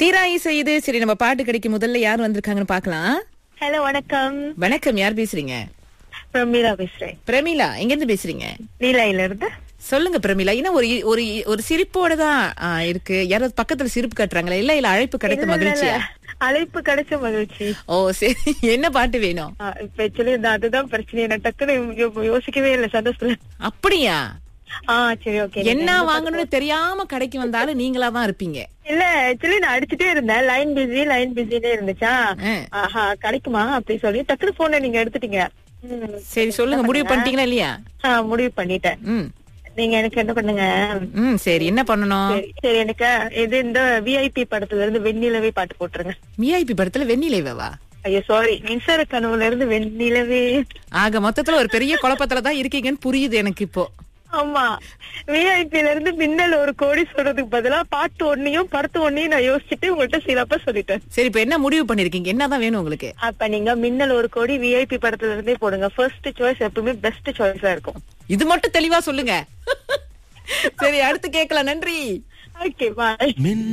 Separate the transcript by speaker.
Speaker 1: தீரா இசை இது சரி நம்ம பாட்டு கிடைக்கும் முதல்ல யார் வந்திருக்காங்கன்னு பார்க்கலாம்
Speaker 2: ஹலோ வணக்கம்
Speaker 1: வணக்கம் யார் பேசுறீங்க
Speaker 2: பிரமீளா பேசுறேன்
Speaker 1: பிரமிளா எங்க இருந்து பேசுறீங்க
Speaker 2: நீலாயில இருந்து
Speaker 1: சொல்லுங்க பிரமிளா ஏன்னா ஒரு ஒரு ஒரு சிரிப்போட தான் ஆ, இருக்கு யாராவது பக்கத்துல சிரிப்பு கட்டுறாங்களா இல்ல இல்ல அழைப்பு கிடைத்த மகிழ்ச்சியா
Speaker 2: அழைப்பு கிடைச்ச மகிழ்ச்சி
Speaker 1: ஓ சரி என்ன பாட்டு வேணும்
Speaker 2: ஆ, இப்ப ஆக்சுவலி இந்த அதுதான் பிரச்சனை நான் டக்குன்னு யோ- யோசிக்கவே இல்லை சந்தோஷத்துல
Speaker 1: அப்படியா
Speaker 2: ஆ சரி ஓகே
Speaker 1: என்ன வாங்கணும்னு தெரியாம கடைக்கு வந்தாலும் நீங்களா தான் இருப்பீங்க
Speaker 2: இல்ல ஆக்சுவலி நான் அடிச்சுட்டே இருந்தேன் லைன் பிஸி லைன் பிஸினே இருந்துச்சா
Speaker 1: ஆ.
Speaker 2: ஆஹா கிடைக்குமா அப்படி சொல்லி டக்குனு போனை நீங்க எடுத்துட்டீங்க ம்.
Speaker 1: சரி சொல்லுங்க முடிவு பண்ணிட்டீங்களா இல்லையா
Speaker 2: ஆ, முடிவு பண்ணிட்டேன்
Speaker 1: ம்
Speaker 2: நீங்க எனக்கு என்ன பண்ணுங்க
Speaker 1: ம் சரி என்ன பண்ணணும்
Speaker 2: சரி, சரி எனக்கு இது இந்த விஐபி படத்துல இருந்து வெண்ணிலவே பாட்டு போட்டுருங்க
Speaker 1: விஐபி படத்துல வெண்ணிலைவா
Speaker 2: ஐயோ சாரி மின்சார கனவுல இருந்து வெண்ணிலவே
Speaker 1: ஆக மொத்தத்துல ஒரு பெரிய குழப்பத்துல தான் இருக்கீங்கன்னு புரியுது எனக்கு இப்போ
Speaker 2: ஆமா விஐபில இருந்து மின்னல் ஒரு கோடி சொல்றதுக்கு பதிலா பாட்டு ஒன்னையும் படத்து ஒன்னையும் நான் யோசிச்சுட்டு உங்கள்கிட்ட சிலப்பா சொல்லிட்டேன்
Speaker 1: சரி இப்ப என்ன முடிவு பண்ணிருக்கீங்க என்னதான் வேணும் உங்களுக்கு
Speaker 2: அப்ப நீங்க மின்னல் ஒரு கோடி விஐபி படத்துல இருந்தே போடுங்க ஃபர்ஸ்ட் சாய்ஸ் எப்பவுமே பெஸ்ட் சாய்ஸா இருக்கும்
Speaker 1: இது மட்டும் தெளிவா சொல்லுங்க சரி அடுத்து கேட்கலாம் நன்றி
Speaker 2: ஓகே பாய்